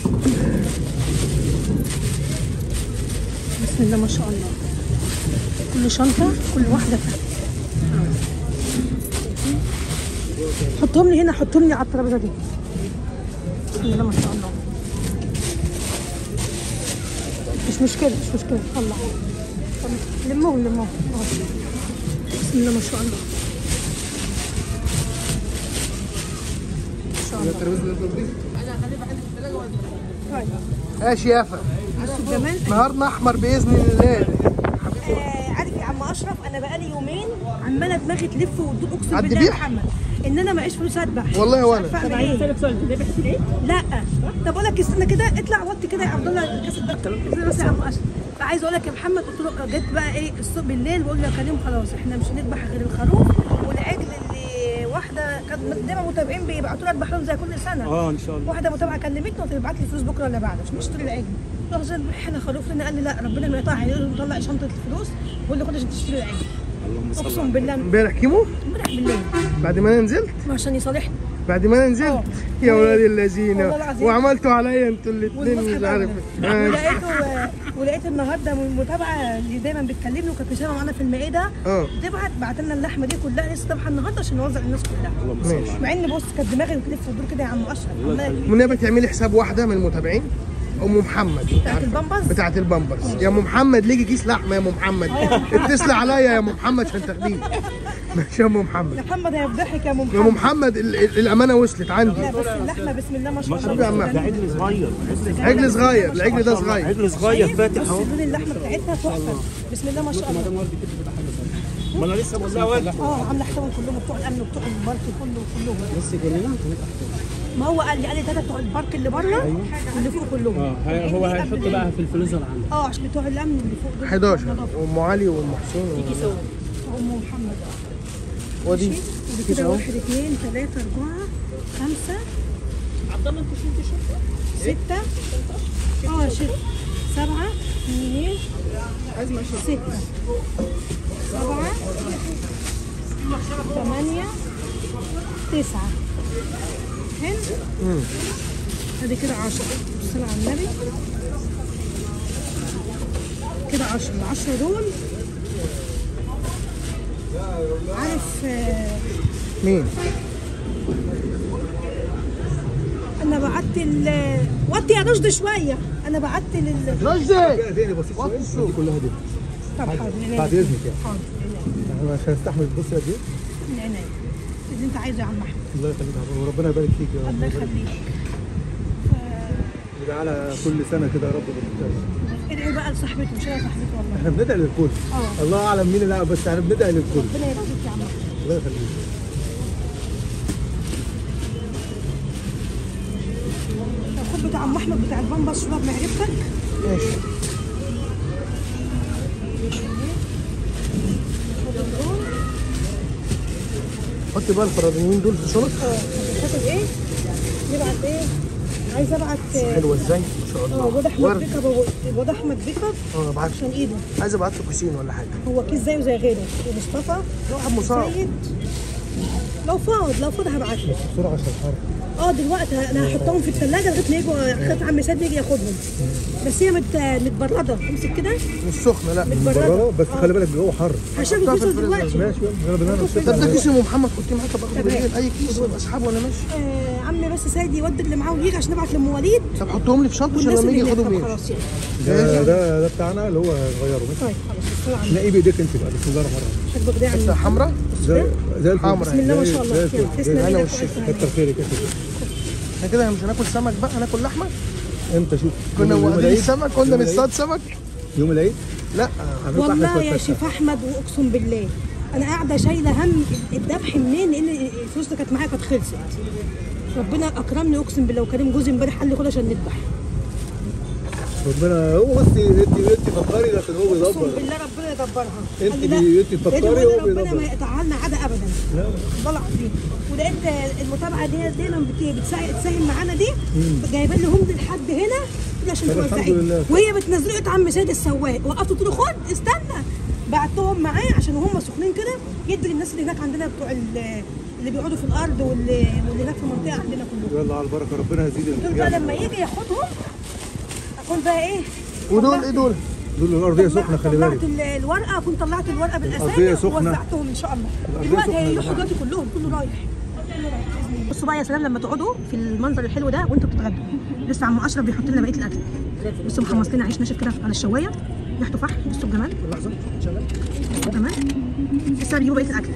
بسم الله ما شاء الله كل شنطة كل واحدة فرق حطهم لي هنا حطهم لي على الترابيزة دي بسم الله ما شاء الله مش مشكلة مش مشكلة طلع طب لموهم لموهم أهو. بسم الله ما شاء الله ما شاء الله طيب ماشي يا فا بصوا الجمال نهارنا احمر باذن الله آه، عارف يا عم اشرف انا بقالي يومين عماله دماغي تلف وتدور اقسم عد بالله يا بيح؟ محمد ان انا معيش فلوس اذبح والله وأنا. مش عارفة أعمل إيه. لا طب اقول لك استنى كده اطلع وطي كده يا عبد الله كاس الدكتور بس يا عم اشرف فعايز اقول لك يا محمد قلت له جيت بقى ايه الصبح بالليل بقول له يا كريم خلاص احنا مش هنذبح غير الخروف والعجل اللي واحده كانت دايما متابعين بيبعتوا لي اذبح لهم زي كل سنه اه ان شاء الله واحده متابعه كلمتني قلت له ابعت لي فلوس بكره ولا بعد عشان اشتري العجل قلت له عشان احنا خروف لنا قال لي لا ربنا ما يقطعها يقول له طلع شنطه الفلوس وقول له خد عشان تشتري العجل اللهم صل اقسم بالله امبارح كيمو امبارح بالليل بعد ما انا نزلت عشان يصالحني بعد ما انا نزلت اه. يا ولاد الذين والله العظيم. وعملتوا عليا انتوا الاثنين والمصحف مش عارف أغلى. آه. ولقيته ولقيت النهارده من المتابعه اللي دايما بتكلمني وكانت مساهمه معانا في المائده اه تبعت بعت لنا اللحمه دي كلها لسه ذابحه النهارده عشان نوزع للناس كلها اللهم صل ماشي. على مع ان بص كانت دماغي بتلف وتدور كده يا عم اشرف عمالة منى بتعملي حساب واحده من المتابعين ام محمد بتاعت البامبرز بتاعت البامبرز يا ام محمد ليكي كيس لحمه يا ام محمد اتصلي عليا يا ام محمد عشان تاخديه ماشي يا ام محمد يا محمد هيفضحك يا ام يا ام محمد محمد ال- ال- الامانه وصلت عندي لا بس اللحمه بسم الله ما شاء ما شاء الله الله عم. ده عجل صغير عجل صغير العجل ده صغير عجل صغير فاتح بص اهو لون اللحمه بتاعتها تحفه بسم الله ما شاء الله ما انا لسه بقول لها واد اه عامله حسابهم كلهم بتوع الامن وبتوع البارك كله كلهم بس كلنا ما هو قال لي قال لي ثلاثه بتوع البارك اللي بره واللي فوق كلهم اه هي- هو هيحط بقى في الفريزر عنده اه عشان بتوع الامن اللي فوق دول 11 وام علي وام حسين ام محمد ودي ودي كده واحد اثنين ثلاثة أربعة خمسة عبد الله أنت شلت شنطة؟ ستة اه شلت سبعة اثنين ستة سبعة ثمانية تسعة حلو ادي كده عشرة الصلاة على النبي كده عشرة العشرة دول عارف آه، مين؟ انا بعت ال وطي يا رشد شويه انا بعت لل رشدي تاني بسيط شويه دي كلها دي طب حاضر بعد اذنك يعني حاضر احنا مش هنستحمل تبص قد ايه العناية اللي انت عايزه يا عم احمد الله يخليك يا عم، وربنا يبارك فيك يا الله رب يخليك يبقى على كل سنه كده يا رب بالخير. ادعي بقى لصاحبته مش انا صاحبته والله احنا بندعي للكل اه. الله اعلم مين لا بس احنا بندعي للكل ربنا يبارك فيك يا عم احمد الله يخليك طب خد بتاع عم احمد بتاع البامبس شباب معرفتك ماشي خد الدول حطي بقى الفراديين دول في شنط اه كاتب ايه يبعت ايه عايز ابعت آه، حلوه ازاي ما شاء اه الله واد احمد ورد بيك ابو واد احمد بيك اب اه ابعت عشان ايده عايز ابعت له كوسين ولا حاجه هو كيس زيه زي غيره ومصطفى واحد مصاب سيد لو فاض لو فاض هبعت له بسرعه عشان الحر اه دلوقتي انا هحطهم في الثلاجه لغايه ما يجوا خالة عم سيد يجي ياخدهم بس هي مت... متبرده امسك كده مش سخنه لا متبرده بره بس خلي بالك الجو حر هشام حطها في الكيس الفريزر. دلوقتي ماشي يلا بينا طب ده كيس ام محمد حطيه معاك باخده بالليل اي كيس وابقى اسحبه وانا ماشي آه عمي بس سيد يودي اللي معاه ويجي عشان نبعت لام وليد طب حطهم لي في شنطه عشان والناس لما اللي يجي هناك ياخدهم طب ايه خلاص يعني ده ده ده بتاعنا اللي هو غيره ماشي طيب خلاص الصلاة على نقي بايديك انت بقى بسم الله الرحمن الرحيم حسبك ده حته يعني حمراء زي زي الفل حمرا. بسم الله ما زي- شاء الله زي يلا الفل تسلم أنا ايدك والشيف. وألف كتر خيرك يا شيخ احنا كده مش هناكل سمك بقى هناكل لحمه امتى شوف كنا يوم واخدين العيد؟ السمك قلنا يوم العيد؟ نصطاد سمك يوم العيد لا هنطلع إحنا والله شوية يا فسح. شيف احمد واقسم بالله انا قاعده شايله هم الذبح منين لان الفلوس اللي كانت معايا كانت خلصت ربنا اكرمني اقسم بالله وكريم جوزي امبارح قال لي خد عشان نذبح ربنا هو بصي انت انت فكري لكن هو اقسم بيدبر بالله ربنا يدبرها انت قال لي لا. بي- انت تفكري لقيت هو ربنا بيدبر. ما يقطع لنا عاده ابدا لا. والله العظيم ولقيت المتابعه دي دايما بت- بتسا- بتساهم معانا دي جايبه لي هم لحد هنا كده عشان طب الحمد توزعي لله. وهي بتنزله لقيت عم سيد السواق وقفت قلت له خد استنى بعتهم معاه عشان هم سخنين كده يدي للناس اللي هناك عندنا بتوع ال- اللي بيقعدوا في الارض واللي واللي هناك في المنطقه عندنا كلهم يلا على البركه ربنا يزيد دول بقى لما يجي ياخدهم اكون بقى ايه ودول ايه دول؟ دول الارضيه سخنه خلي طلعت بالك ال- الورقه اكون طلعت الورقه الأرضية بالاسامي سخنة. ووزعتهم ان شاء الله الأرضية دلوقتي سخنة هيروحوا يا دلوقتي كلهم كله رايح كله رايح بإذن الله. بصوا بقى يا سلام لما تقعدوا في المنظر الحلو ده وانتوا بتتغدوا لسه عم اشرف بيحط لنا بقيه الاكل بصوا محمص لنا عيش ناشف كده على الشوايه ريحته فحم بصوا الجمال لحظه شغال بصوا الجمال لسه بيجيبوا بقيه الاكل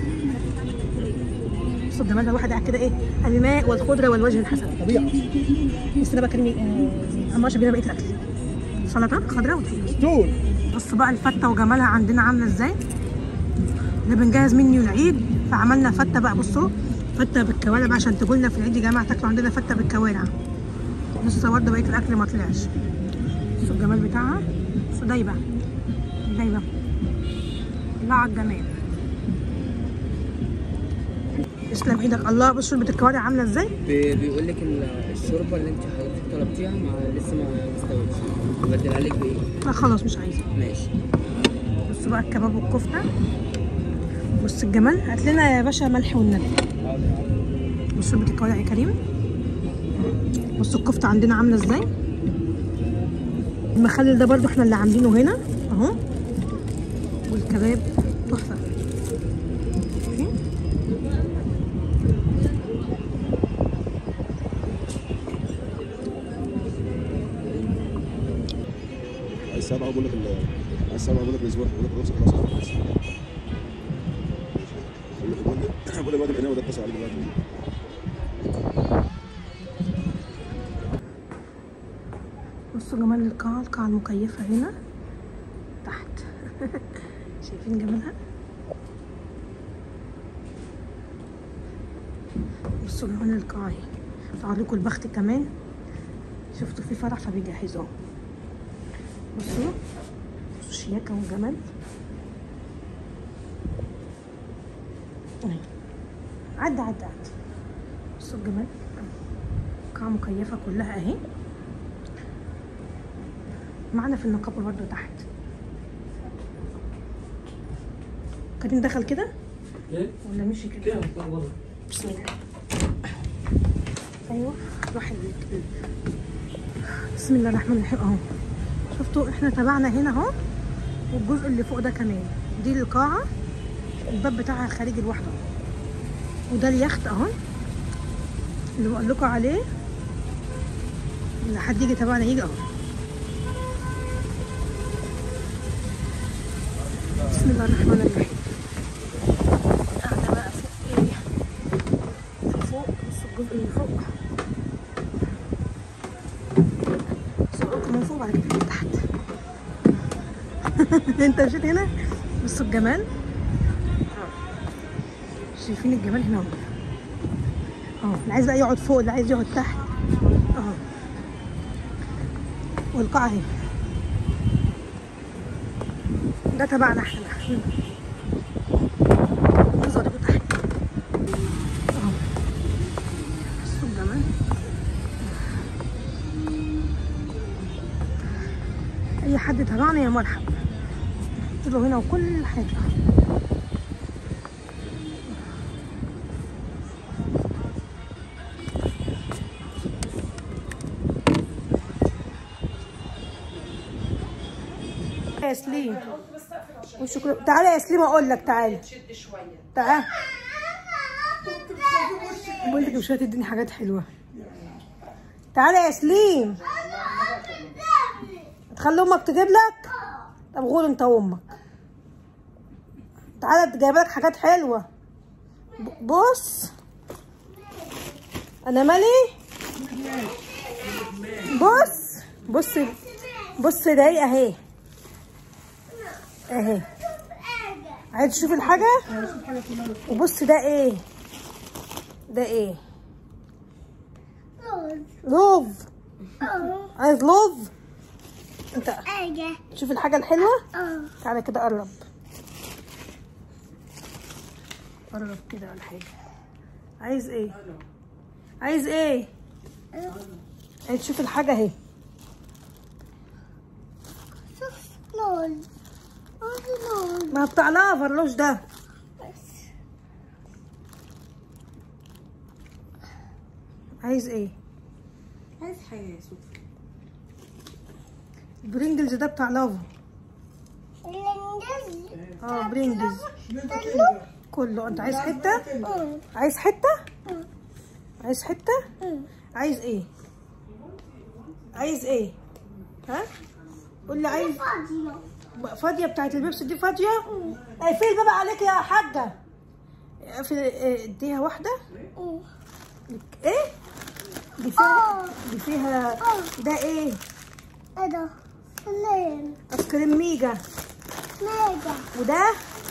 بصوا الجمال ده واحد قاعد كده ايه الماء والخضره والوجه الحسن طبيعه لسه انا بكلم آه، عم اشرف بينا بقيه الاكل سلطه خضراء وطحينه دول بصوا بقى الفته وجمالها عندنا عامله ازاي ده بنجهز منيو العيد فعملنا فته بقى بصوا فته بالكوارع بقى عشان تقولنا في العيد يا جماعه تاكلوا عندنا فته بالكوارع لسه برضه بقيه الاكل ما طلعش بصوا الجمال بتاعها بصوا دايبه دايبه الله على الجمال تسلم ايدك الله بصوا شوربه الكوارع عامله ازاي بي- بيقول لك ال- الشوربه اللي انت حضرتك طلبتيها ما لسه ما استوتش بدلها لك بايه؟ لا خلاص مش عايزه ماشي بصوا بقى الكباب والكفته بص الجمال هات لنا يا باشا ملح والنبي بص شوربه الكوارع يا كريم بصوا الكفته عندنا عامله ازاي المخلل ده برضو احنا اللي عاملينه هنا اهو والكباب تحفه شايفين؟ السبعة بقول لك ال- السبعة بقول لك الأسبوع بقول لك الرخصة خلاص خلاص. بقول لك بقول لك بقول لك الواد العناية وده اتصل عليك دلوقتي بصوا جمال القاعة القاعة المكيفة هنا تحت شايفين جمالها بصوا جمال القاعة اهي تعالوا لكم البخت كمان شفتوا في فرح فبيجهزوه بصوا بصوا شياكة وجمال اهي. عدى عدى عدى بصوا الجمال قاعة مكيفة كلها اهي معنا في النقابة برضو تحت كريم دخل كده ايه؟ ولا مشي كده كده بره بسم الله ايوه روح ال- بسم الله الرحمن الرحيم اهو شفتوا احنا تبعنا هنا اهو والجزء اللي فوق ده كمان دي القاعة الباب بتاعها خارجي لوحده وده اليخت اهو اللي بقول لكم عليه اللي حد يجي تبعنا يجي اهو بسم الله الرحمن الرحيم قاعدة بقى فوق ايه فوق بصوا الجزء اللي فوق صوركم من فوق بعد كده من تحت انت مشيت هنا بصوا الجمال آه. شايفين الجمال هنا اهو اه اللي عايز بقى يقعد فوق اللي عايز يقعد تحت اه والقاعة اهي ده تبعنا احنا نظر تحت اه بصوا الجمال اي حد تبعنا يا مرحب له هنا وكل حاجه يا سليم وشكرا تعالى يا سليم اقول لك تعالى تعالى بقول لك مش هتديني حاجات حلوه تعالى يا سليم تخلي امك تجيب لك طب غور انت وامك تعالى جايبه لك حاجات حلوه ب- بص انا مالي بص بص بص ده ايه اهي اهي عايز تشوف الحاجه وبص ده ايه ده ايه لوف عايز لوف انت شوف الحاجه الحلوه تعالى كده قرب قرب كده على حاجه عايز ايه عايز ايه عايز تشوف الحاجه اهي ما بتاع لافرلوش ده عايز ايه عايز حياة صدفة البرينجلز ده بتاع لافا اه برينجلز كله انت عايز حته عايز حته عايز حته عايز ايه عايز ايه ها قول لي عايز فاضيه بتاعت البيبسي دي فاضيه اقفل الباب عليك يا حاجه اقفل اه، اديها واحده ايه دي فيها دي فيها ده ايه ايه ده؟ فلان ايس كريم ميجا ماجا وده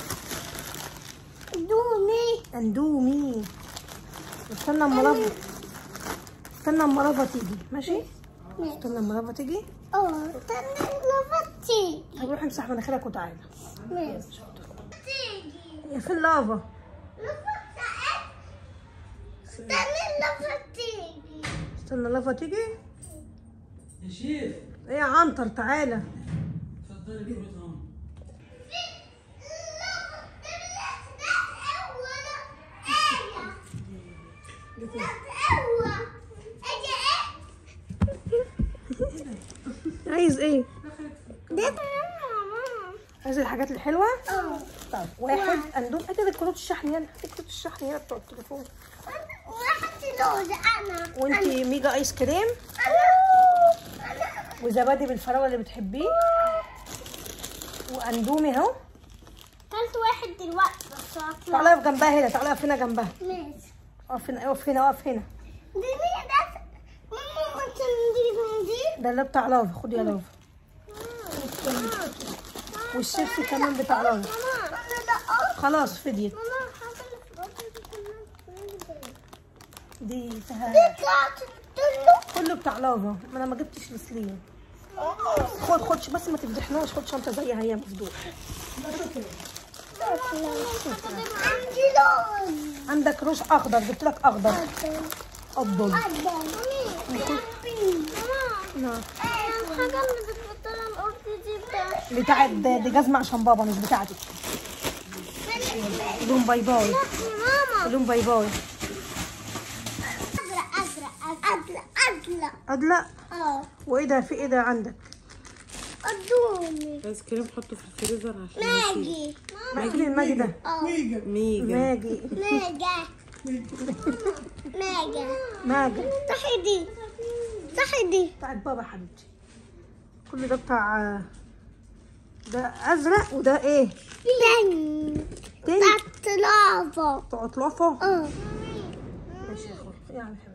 دومي اندومي استنى اما رافا استنى اما رافا تيجي ماشي استنى اما رافا تيجي اه استنى لفتي طب روح امسح مناخيرك وتعالى ماشي يا في اللافا استنى لفتي استنى لافا تيجي يا شيف ايه يا عنتر تعالى عايز ايه عايز الحاجات الحلوه طب واحد اندوم ادي كروت الشحن يلا ادي كروت الشحن يلا بتوع التليفون واحد لوز انا وانتي ميجا ايس كريم انا انا وزبادي بالفراوله اللي بتحبيه واندومي اهو كلت واحد دلوقتي بس هطلع تعالى اقف جنبها هنا تعالى اقف هنا جنبها ماشي اقف هنا اقف هنا اقف هنا دي مين ده؟ ماما انت دي دي ده اللي بتاع لافا خد يا لافا والشيبسي كمان بتاع لافا ماما انا ده اه خلاص فديت ماما الحاجة اللي في بطني دي كمان دي فيها طلعت تلو كله بتاع لافا ما انا ما جبتش لسليم خد خد بس ما تفضحناش خد شنطه زيها هي مفضوح عندي لون عندك روش اخضر جبت لك اخضر افضل ماما نعم. الحاجة اللي بتبطلها الأرض دي بتاعت بتاعت دي جزمه عشان بابا مش بتاعتك لون باي باي ماما لون باي باي أزرق أزرق أزرق أزرق ادلق اه وايه ده في ايه ده عندك أدومي ايس كريم حطه في الفريزر عشان ماجي ماجي الماجي ده اه ميجا ماجي ماجا ماجا ماجي صحي دي صحي دي بتاعت بابا حبيبتي كل ده بتاع ده ازرق وده ايه تاني تاني بتاعت لافا بتوع طلافه اه ماشي يا اخويا يعني